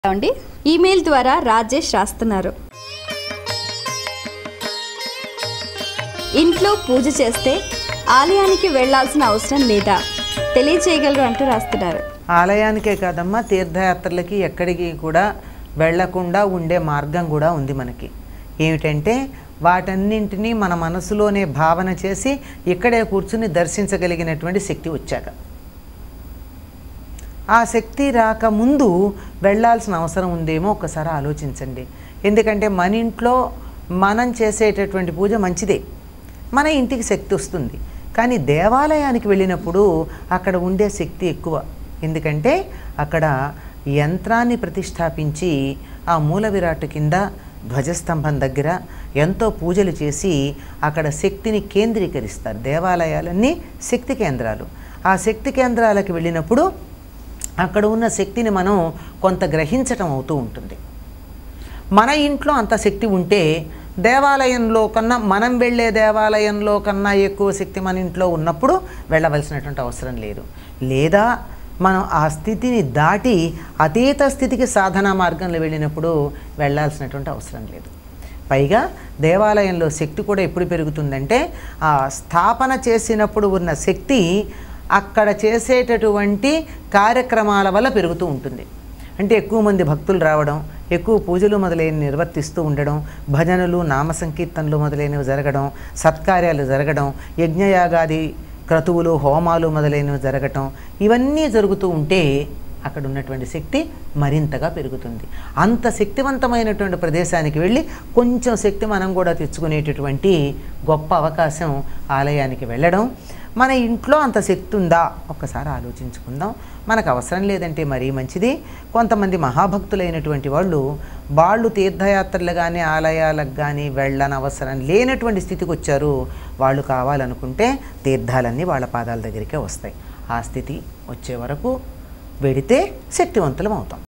అండి ఈమెయిల్ ద్వారా రాజేష్ రాస్తున్నారు ఇంట్లో పూజ చేస్తే ఆలయానికి వెళ్ళాల్సిన అవసరం లేదా తెలియచేయగలరు అంటూ రాస్తున్నారు ఆలయానికే కాదమ్మా తీర్థయాత్రలకి ఎక్కడికి కూడా వెళ్లకుండా ఉండే మార్గం కూడా ఉంది మనకి ఏమిటంటే వాటన్నింటినీ మన మనసులోనే భావన చేసి ఇక్కడే కూర్చుని దర్శించగలిగినటువంటి శక్తి వచ్చాక ఆ శక్తి రాకముందు వెళ్ళాల్సిన అవసరం ఉందేమో ఒకసారి ఆలోచించండి ఎందుకంటే మన ఇంట్లో మనం చేసేటటువంటి పూజ మంచిదే మన ఇంటికి శక్తి వస్తుంది కానీ దేవాలయానికి వెళ్ళినప్పుడు అక్కడ ఉండే శక్తి ఎక్కువ ఎందుకంటే అక్కడ యంత్రాన్ని ప్రతిష్టాపించి ఆ మూల విరాట్ కింద ధ్వజస్తంభం దగ్గర ఎంతో పూజలు చేసి అక్కడ శక్తిని కేంద్రీకరిస్తారు దేవాలయాలన్నీ శక్తి కేంద్రాలు ఆ శక్తి కేంద్రాలకు వెళ్ళినప్పుడు అక్కడ ఉన్న శక్తిని మనం కొంత గ్రహించటం అవుతూ ఉంటుంది మన ఇంట్లో అంత శక్తి ఉంటే దేవాలయంలో కన్నా మనం వెళ్ళే దేవాలయంలో కన్నా ఎక్కువ శక్తి మన ఇంట్లో ఉన్నప్పుడు వెళ్ళవలసినటువంటి అవసరం లేదు లేదా మనం ఆ స్థితిని దాటి అతీత స్థితికి సాధనా మార్గంలో వెళ్ళినప్పుడు వెళ్ళాల్సినటువంటి అవసరం లేదు పైగా దేవాలయంలో శక్తి కూడా ఎప్పుడు పెరుగుతుందంటే ఆ స్థాపన చేసినప్పుడు ఉన్న శక్తి అక్కడ చేసేటటువంటి కార్యక్రమాల వల్ల పెరుగుతూ ఉంటుంది అంటే ఎక్కువ మంది భక్తులు రావడం ఎక్కువ పూజలు మొదలైనవి నిర్వర్తిస్తూ ఉండడం భజనలు నామ సంకీర్తనలు మొదలైనవి జరగడం సత్కార్యాలు జరగడం యజ్ఞయాగాది క్రతువులు హోమాలు మొదలైనవి జరగటం ఇవన్నీ జరుగుతూ ఉంటే అక్కడ ఉన్నటువంటి శక్తి మరింతగా పెరుగుతుంది అంత శక్తివంతమైనటువంటి ప్రదేశానికి వెళ్ళి కొంచెం శక్తి మనం కూడా తెచ్చుకునేటటువంటి గొప్ప అవకాశం ఆలయానికి వెళ్ళడం మన ఇంట్లో అంత శక్తి ఉందా ఒక్కసారి ఆలోచించుకుందాం మనకు అవసరం లేదంటే మరీ మంచిది కొంతమంది మహాభక్తులైనటువంటి వాళ్ళు వాళ్ళు తీర్థయాత్రలు కానీ ఆలయాలకు కానీ వెళ్ళని అవసరం లేనటువంటి స్థితికి వచ్చారు వాళ్ళు కావాలనుకుంటే తీర్థాలన్నీ వాళ్ళ పాదాల దగ్గరికే వస్తాయి ఆ స్థితి వచ్చే వరకు వెడితే శక్తివంతులం అవుతాం